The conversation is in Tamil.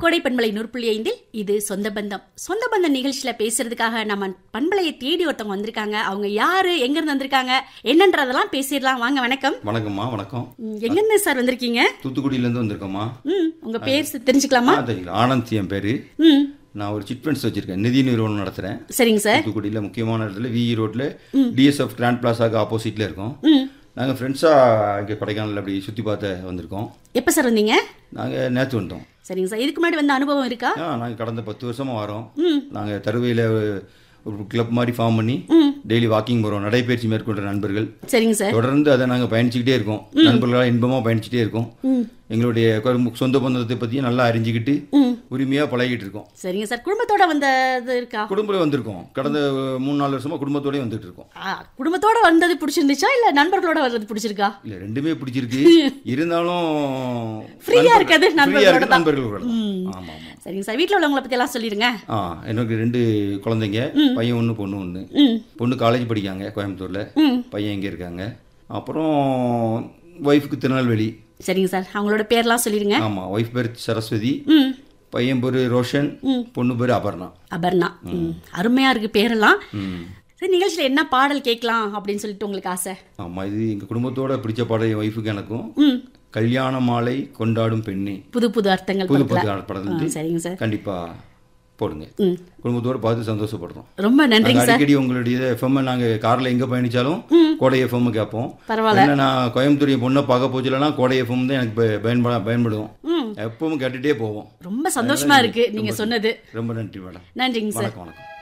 கோடை பண்பலை நூற்புள்ளி ஐந்தில் இது சொந்த பந்தம் சொந்த பந்தம் நிகழ்ச்சியில பேசுறதுக்காக நம்ம பண்பலையை தேடி ஒருத்தவங்க வந்திருக்காங்க அவங்க யாரு எங்க இருந்து வந்திருக்காங்க என்னன்றதெல்லாம் பேசிடலாம் வாங்க வணக்கம் வணக்கம்மா வணக்கம் ம், எங்க இருந்து சார் வந்திருக்கீங்க தூத்துக்குடியிலேருந்து வந்திருக்கோம்மா ம் உங்க பேர் சி- தெரிஞ்சுக்கலாமா ஆ, தெரியும் ஆனந்த் என் பேர் ம் நான் ஒரு சிட் ஃபண்ட்ஸ் வச்சிருக்கேன் நிதி நிறுவனம் நடத்துகிறேன் சரிங்க சார் தூத்துக்குடியில் முக்கியமான இடத்துல விஇ ரோட்டில் டிஎஸ்எஃப் கிராண்ட் பிளாஸாக்கு ஆப்போசிட்டில் இருக்கோம் ம் நாங்கள் ஃப்ரெண்ட்ஸாக இங்கே கொடைக்கானல் அப்படி சுற்றி பார்த்து வந்திருக்கோம் எப்ப சார் வந்தீங்க நாங்கள் நேற்று வந்தோம் சரிங்க சார் இதுக்கு முன்னாடி வந்த அனுபவம் இருக்கா ஆ நாங்கள் கடந்த பத்து வருஷமாக வரோம் நாங்கள் தருவையில் ஒரு கிளப் மாதிரி ஃபார்ம் பண்ணி டெய்லி வாக்கிங் போகிறோம் நடைபயிற்சி மேற்கொண்ட நண்பர்கள் சரிங்க சார் தொடர்ந்து அதை நாங்கள் பயணிச்சுக்கிட்டே இருக்கோம் நண்பர்களாக இன்பமாக பயணிச்சுட்டே இருக்கோம் எங்களுடைய கொ- சொந்த பந்தத்தை பற்றியும் நல்லா அறிஞ்சிக்கிட்டு உரிமையாக பழகிட்டு இருக்கோம் சரிங்க சார் குடும்பத்தோட வந்தது இருக்கா குடும்பத்தில் வந்திருக்கோம் கடந்த மூணு நாலு வருஷமா குடும்பத்தோடய வந்துட்டு இருக்கோம் ஆ, குடும்பத்தோட வந்தது பிடிச்சிருந்துச்சா இல்ல நண்பர்களோட வந்தது பிடிச்சிருக்கா இல்ல ரெண்டுமே பிடிச்சிருக்கு இருந்தாலும் Free-ஆ நண்பர்கள்- இருக்கிறது free-ஆ நண்பர்களோட இருக்கிறது தான். நண்பர்களோட தான். ஆமா ஆமா சரிங்க சார் வீட்ல உள்ளவங்கள பத்தி எல்லாம் சொல்லிடுங்க ஆ எனக்கு ரெண்டு குழந்தைங்க பையன் ஒன்று பொண்ணு ஒன்று ம் பொண்ணு காலேஜ் படிக்காங்க கோயம்புத்தூர்ல ம் பையன் இங்கே இருக்காங்க அப்புறம் ஒய்ஃபுக்கு திருநெல்வேலி சரிங்க சார் அவங்களோட பேர்லாம் சொல்லிடுங்க ஆமா ஒய்ஃப் பேர் சரஸ்வதி ம் பையன் பேர் ரோஷன் பொண்ணு பேர் அபர்ணா அபர்ணா ம் அருமையா இருக்கு பேரெல்லாம் ம் சரி நிகழ்ச்சியில என்ன பாடல் கேட்கலாம் அப்படின்னு சொல்லிட்டு உங்களுக்கு ஆசை ஆமா இது எங்க குடும்பத்தோட பிடிச்ச பாடம் என் ஒய்ஃபுக்கு எனக்கும் ம் கல்யாண மாலை கொண்டாடும் பெண்ணே புது புது அர்த்தங்கள் புது படத்துல புது படத்துல ஆ, சரிங்க சார் கண்டிப்பா போடுங்க ம் குடும்பத்தோட பார்த்து சந்தோஷப்படுறோம் ரொம்ப நன்றிங்க நாங்க சார் அடிக்கடி உங்களுடைய எஃப்எம் நாங்க கார்ல எங்க பயணிச்சாலும் கோடை எஃப்எம் கேட்போம் பரவாயில்ல என்ன நான் கோயம்புத்தூர் என் பொண்ணை பார்க்க போச்சுலனா கோடை எஃப்எம் தான் எனக்கு ப- பயன்பட பயன்படும் ம் எப்பவும் கேட்டுட்டே போவோம் ரொம்ப சந்தோஷமா இருக்கு நீங்க சொன்னது ரொம்ப நன்றி மேடம் நன்றிங்க சார் வணக்கம் வணக்கம்